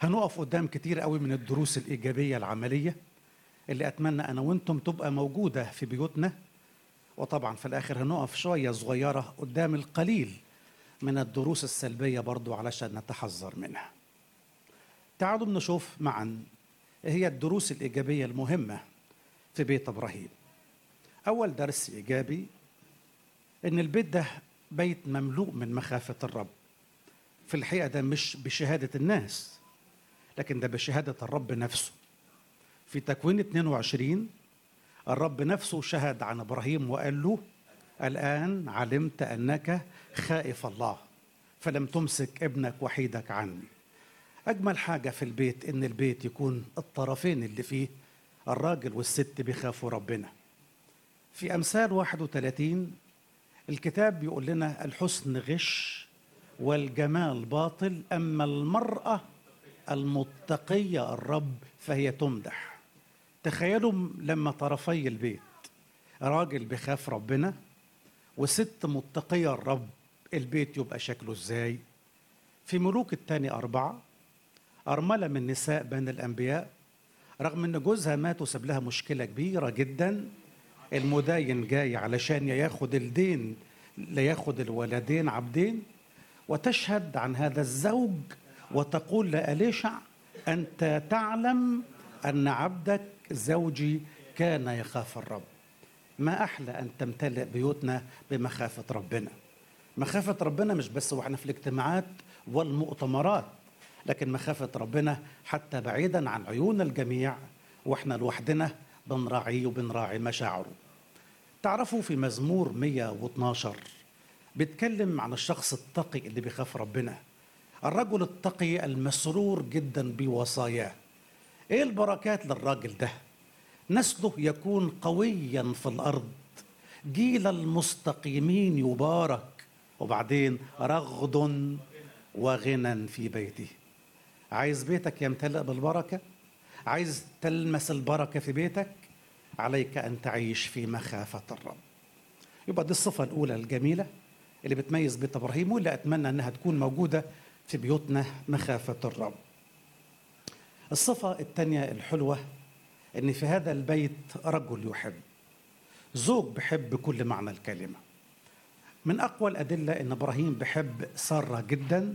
هنقف قدام كتير قوي من الدروس الإيجابية العملية اللي أتمنى أنا وأنتم تبقى موجودة في بيوتنا وطبعا في الآخر هنقف شوية صغيرة قدام القليل من الدروس السلبية برضو علشان نتحذر منها تعالوا نشوف معا إيه هي الدروس الإيجابية المهمة في بيت إبراهيم أول درس إيجابي إن البيت ده بيت مملوء من مخافة الرب في الحقيقة ده مش بشهادة الناس لكن ده بشهادة الرب نفسه في تكوين 22 الرب نفسه شهد عن إبراهيم وقال له الآن علمت أنك خائف الله فلم تمسك ابنك وحيدك عني أجمل حاجة في البيت إن البيت يكون الطرفين اللي فيه الراجل والست بيخافوا ربنا في أمثال 31 الكتاب بيقول لنا الحسن غش والجمال باطل أما المرأة المتقية الرب فهي تمدح تخيلوا لما طرفي البيت راجل بيخاف ربنا وست متقية الرب البيت يبقى شكله ازاي في ملوك الثاني أربعة أرملة من نساء بني الأنبياء رغم أن جوزها مات وساب لها مشكلة كبيرة جدا المداين جاي علشان ياخد الدين لياخد الولدين عبدين وتشهد عن هذا الزوج وتقول لأليشع أنت تعلم أن عبدك زوجي كان يخاف الرب ما أحلى أن تمتلئ بيوتنا بمخافة ربنا مخافة ربنا مش بس وإحنا في الاجتماعات والمؤتمرات لكن مخافة ربنا حتى بعيدا عن عيون الجميع وإحنا لوحدنا بنراعيه وبنراعي مشاعره تعرفوا في مزمور 112 بيتكلم عن الشخص التقي اللي بيخاف ربنا الرجل التقي المسرور جدا بوصاياه ايه البركات للراجل ده نسله يكون قويا في الارض جيل المستقيمين يبارك وبعدين رغد وغنى في بيته عايز بيتك يمتلئ بالبركه عايز تلمس البركه في بيتك عليك ان تعيش في مخافه الرب يبقى دي الصفه الاولى الجميله اللي بتميز بيت ابراهيم واللي اتمنى انها تكون موجوده في بيوتنا مخافه الرب الصفه الثانيه الحلوه ان في هذا البيت رجل يحب زوج بحب كل معنى الكلمه من اقوى الادله ان ابراهيم بحب ساره جدا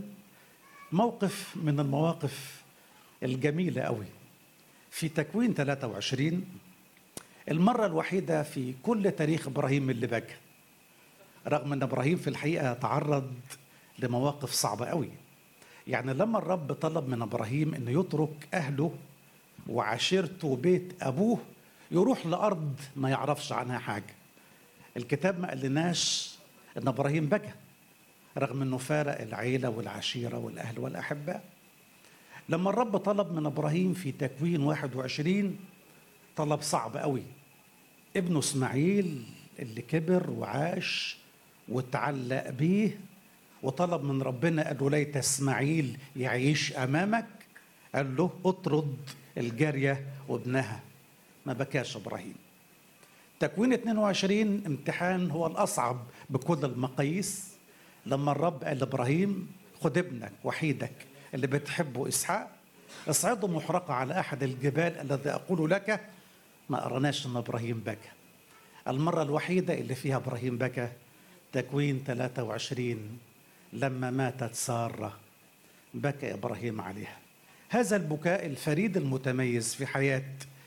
موقف من المواقف الجميله قوي في تكوين 23 المره الوحيده في كل تاريخ ابراهيم اللي بكى رغم ان ابراهيم في الحقيقه تعرض لمواقف صعبه قوي يعني لما الرب طلب من ابراهيم انه يترك اهله وعشيرته وبيت ابوه يروح لارض ما يعرفش عنها حاجه الكتاب ما قالناش ان ابراهيم بكى رغم انه فارق العيله والعشيره والاهل والاحباء لما الرب طلب من ابراهيم في تكوين 21 طلب صعب قوي ابنه اسماعيل اللي كبر وعاش وتعلق بيه وطلب من ربنا قال له ليت اسماعيل يعيش امامك قال له اطرد الجاريه وابنها ما بكاش ابراهيم تكوين 22 امتحان هو الاصعب بكل المقاييس لما الرب قال لابراهيم خد ابنك وحيدك اللي بتحبه اسحاق اصعده محرقه على احد الجبال الذي اقول لك ما ارناش ان ابراهيم بكى المره الوحيده اللي فيها ابراهيم بكى تكوين 23 لما ماتت ساره بكى ابراهيم عليها هذا البكاء الفريد المتميز في حياه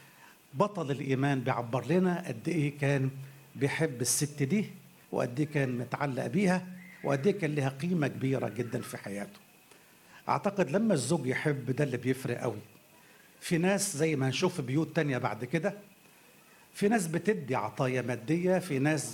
بطل الايمان بيعبر لنا قد ايه كان بيحب الست دي وقد ايه كان متعلق بيها وقد ايه كان لها قيمه كبيره جدا في حياته اعتقد لما الزوج يحب ده اللي بيفرق قوي في ناس زي ما هنشوف في بيوت تانية بعد كده في ناس بتدي عطايا مادية في ناس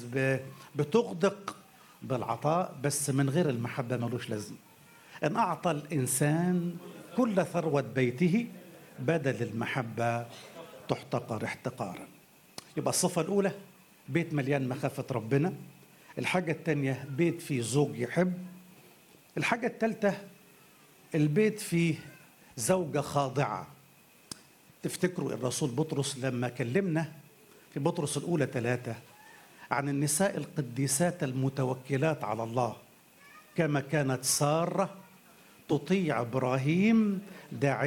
بتغدق بالعطاء بس من غير المحبة ملوش لازمة إن أعطى الإنسان كل ثروة بيته بدل المحبة تحتقر احتقارا يبقى الصفة الأولى بيت مليان مخافة ربنا الحاجة الثانية بيت فيه زوج يحب الحاجة الثالثة البيت فيه زوجة خاضعة تفتكروا الرسول بطرس لما كلمنا في بطرس الأولى ثلاثة عن النساء القديسات المتوكلات على الله كما كانت سارة تطيع إبراهيم داعي